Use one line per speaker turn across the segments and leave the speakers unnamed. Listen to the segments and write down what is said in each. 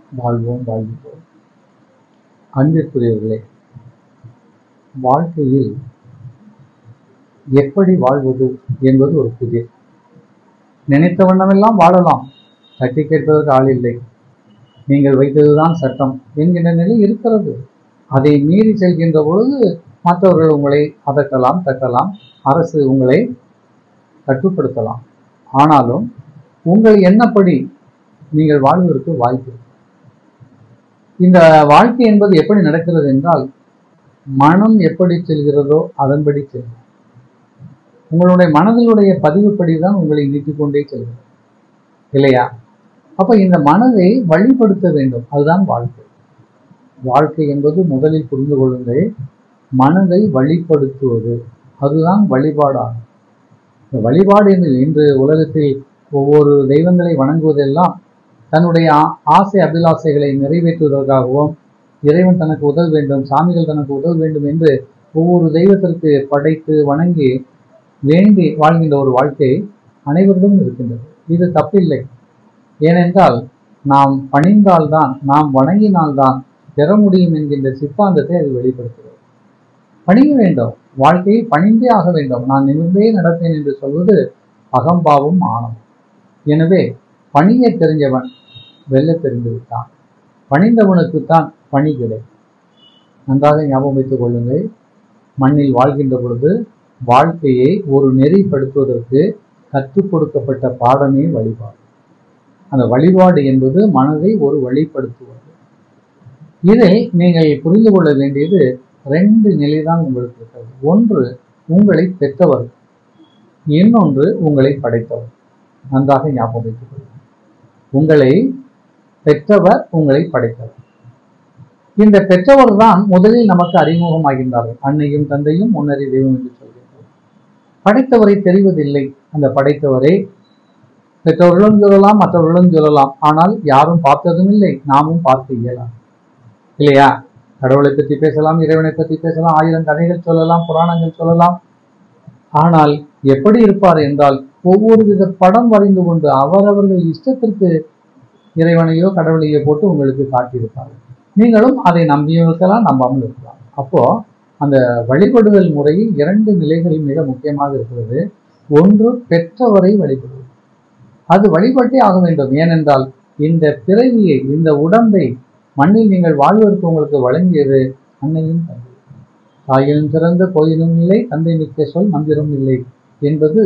வாழ்வோம் வாழ்வோம் அன்பிற்குரியவர்களே வாழ்க்கையில் எப்படி வாழ்வது என்பது ஒரு புதிய நினைத்த வண்ணமெல்லாம் வாழலாம் தட்டி கேட்பதற்கு ஆள் இல்லை நீங்கள் வைத்ததுதான் சட்டம் என்கின்ற நிலை இருக்கிறது அதை மீறி செல்கின்ற பொழுது மற்றவர்கள் உங்களை அதட்டலாம் தட்டலாம் அரசு உங்களை கட்டுப்படுத்தலாம் ஆனாலும் உங்கள் எண்ணப்படி நீங்கள் வாழ்வதற்கு வாய்ப்பு இருக்கு. இந்த வாழ்க்கை என்பது எப்படி நடக்கிறது என்றால் மனம் எப்படி செல்கிறதோ அதன்படி செல்லும் உங்களுடைய மனதிலுடைய பதிவுப்படி தான் உங்களை நீட்டிக் கொண்டே செல்கிறது இல்லையா அப்ப இந்த மனதை வழிபடுத்த வேண்டும் அதுதான் வாழ்க்கை வாழ்க்கை என்பது முதலில் புரிந்து கொள்ளுங்கள் மனதை வழிப்படுத்துவது அதுதான் வழிபாடாகும் இந்த வழிபாடு என்று இன்று உலகத்தில் ஒவ்வொரு தெய்வங்களை வணங்குவதெல்லாம் தன்னுடைய ஆ- ஆசை அபிலாசைகளை நிறைவேற்றுவதற்காகவும் இறைவன் தனக்கு உதவ வேண்டும் சாமிகள் தனக்கு உதவ வேண்டும் என்று ஒவ்வொரு தெய்வத்திற்கு படைத்து வணங்கி வேண்டி வாழ்கின்ற ஒரு வாழ்க்கை அனைவரிடம் இருக்கின்றது இது தப்பில்லை ஏனென்றால் நாம் பணிந்தால்தான் நாம் வணங்கினால்தான் பெற முடியும் என்கின்ற சித்தாந்தத்தை அது வெளிப்படுத்துகிறது பணிய வேண்டும் வாழ்க்கையை பணிந்தே ஆக வேண்டும் நான் நிமிர்ந்தே நடப்பேன் என்று சொல்வது அகம்பாவும் ஆணவம் எனவே பணிய தெரிஞ்சவன் வெல்ல தெரிந்து விட்டான் பணிந்தவனுக்குத்தான் பணி கிடை நன்றாக ஞாபகம் வைத்துக் கொள்ளுங்கள் மண்ணில் வாழ்கின்ற பொழுது வாழ்க்கையை ஒரு நெறிப்படுத்துவதற்கு கற்றுக் கொடுக்கப்பட்ட பாடமே வழிபாடு அந்த வழிபாடு என்பது மனதை ஒரு வழிப்படுத்துவது இதை நீங்கள் புரிந்து கொள்ள வேண்டியது ரெண்டு நிலைதான் உங்களுக்கு இருக்கிறது ஒன்று உங்களை பெற்றவர் இன்னொன்று உங்களை படைத்தவர் நன்றாக ஞாபகம் வைத்துக் கொள்ளுங்கள் உங்களை பெற்றவர் உங்களை படைத்தவர் இந்த பெற்றவர் தான் முதலில் நமக்கு அறிமுகமாகின்றார்கள் அன்னையும் தந்தையும் முன்னறி தெய்வம் என்று சொல்கின்றனர் படைத்தவரை தெரிவதில்லை அந்த படைத்தவரை பெற்றவர்களும் சொல்லலாம் மற்றவர்களும் சொல்லலாம் ஆனால் யாரும் பார்த்ததும் இல்லை நாமும் பார்த்து இயலாம் இல்லையா கடவுளை பற்றி பேசலாம் இறைவனை பற்றி பேசலாம் ஆயிரம் கதைகள் சொல்லலாம் புராணங்கள் சொல்லலாம் ஆனால் எப்படி இருப்பார் என்றால் ஒவ்வொரு வித படம் வரைந்து கொண்டு அவரவர்கள் இஷ்டத்திற்கு இறைவனையோ கடவுளையோ போட்டு உங்களுக்கு காட்டியிருப்பார்கள் நீங்களும் அதை நம்பியும் இருக்கலாம் நம்பாமல் இருக்கலாம் அப்போ அந்த வழிபடுதல் முறையில் இரண்டு நிலைகள் மிக முக்கியமாக இருக்கிறது ஒன்று பெற்றவரை வழிபடுவது அது வழிபட்டே ஆக வேண்டும் ஏனென்றால் இந்த பிறவியை இந்த உடம்பை மண்ணில் நீங்கள் வாழ்வதற்கு உங்களுக்கு வழங்கியது அன்னையும் தந்தை தாயினும் சிறந்த கோயிலும் இல்லை தந்தை மிக்க சொல் மந்திரம் இல்லை என்பது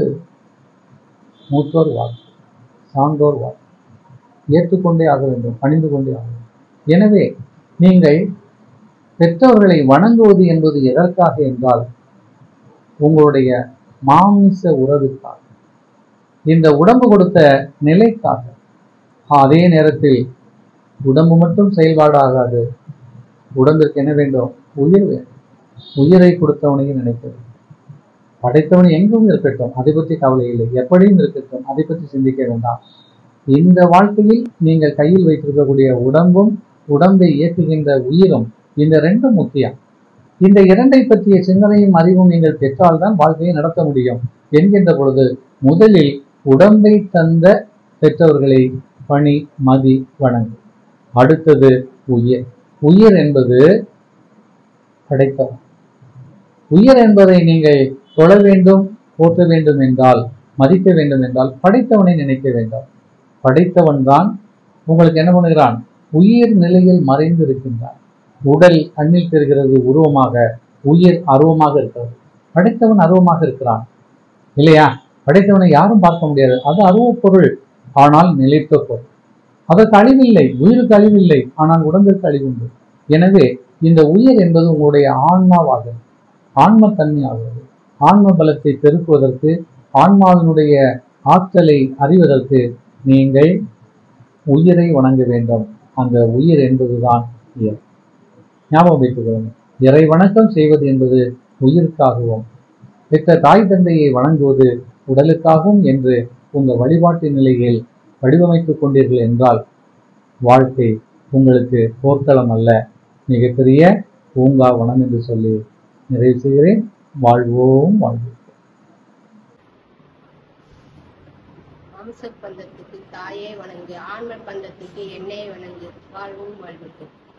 மூத்தோர் வாக்கு சான்றோர் வாக்கு ஏற்றுக்கொண்டே ஆக வேண்டும் பணிந்து கொண்டே ஆக வேண்டும் எனவே நீங்கள் பெற்றவர்களை வணங்குவது என்பது எதற்காக என்றால் உங்களுடைய மாமிச உறவுக்காக இந்த உடம்பு கொடுத்த நிலைக்காக அதே நேரத்தில் உடம்பு மட்டும் செயல்பாடு ஆகாது உடம்பிற்கு என்ன வேண்டும் உயிர் வேண்டும் உயிரை கொடுத்தவனையும் நினைக்க வேண்டும் படைத்தவன் எங்கும் இருக்கட்டும் அதை பற்றி கவலை இல்லை எப்படியும் இருக்கட்டும் அதை பற்றி சிந்திக்க வேண்டாம் இந்த வாழ்க்கையில் நீங்கள் கையில் வைத்திருக்கக்கூடிய உடம்பும் உடம்பை இயக்குகின்ற உயிரும் இந்த ரெண்டும் முக்கியம் இந்த இரண்டை பற்றிய சிந்தனையும் அறிவும் நீங்கள் பெற்றால்தான் வாழ்க்கையை நடத்த முடியும் என்கின்ற பொழுது முதலில் உடம்பை தந்த பெற்றவர்களை பணி மதி வணங்கு அடுத்தது உயிர் உயிர் என்பது படைத்தவன் உயிர் என்பதை நீங்கள் தொழ வேண்டும் போற்ற வேண்டும் என்றால் மதிக்க வேண்டும் என்றால் படைத்தவனை நினைக்க வேண்டும் படைத்தவன் தான் உங்களுக்கு என்ன பண்ணுகிறான் உயிர் நிலையில் மறைந்து இருக்கின்றான் உடல் கண்ணில் தெரிகிறது உருவமாக உயிர் அருவமாக இருக்கிறது படைத்தவன் அருவமாக இருக்கிறான் இல்லையா படைத்தவனை யாரும் பார்க்க முடியாது அது அருவப் பொருள் ஆனால் நிலைத்த பொருள் அதற்கு அழிவில்லை உயிருக்கு அழிவில்லை ஆனால் உடம்பிற்கு அழிவுண்டு எனவே இந்த உயிர் என்பது உங்களுடைய ஆன்மாவாக ஆன்மத்தன்மையாகிறது ஆன்ம பலத்தை பெருக்குவதற்கு ஆன்மாவினுடைய ஆற்றலை அறிவதற்கு நீங்கள் உயிரை வணங்க வேண்டும் அந்த உயிர் என்பதுதான் உயிர் ஞாபகம் வைத்துக் கொள்ளுங்கள் இறை வணக்கம் செய்வது என்பது உயிருக்காகவும் பெற்ற தாய் தந்தையை வணங்குவது உடலுக்காகவும் என்று உங்கள் வழிபாட்டு நிலையில் வடிவமைத்துக் கொண்டீர்கள் என்றால் வாழ்க்கை உங்களுக்கு போர்க்களம் அல்ல மிகப்பெரிய பூங்காவனம் என்று சொல்லி நிறைவு செய்கிறேன் வாழ்வோம் வாழ்வோம்
மாம்ச பந்தத்துக்கு தாயே வணங்கு ஆன்ம பந்தத்துக்கு என்னை வணங்கு வாழ்வும் வாழ்விட்டு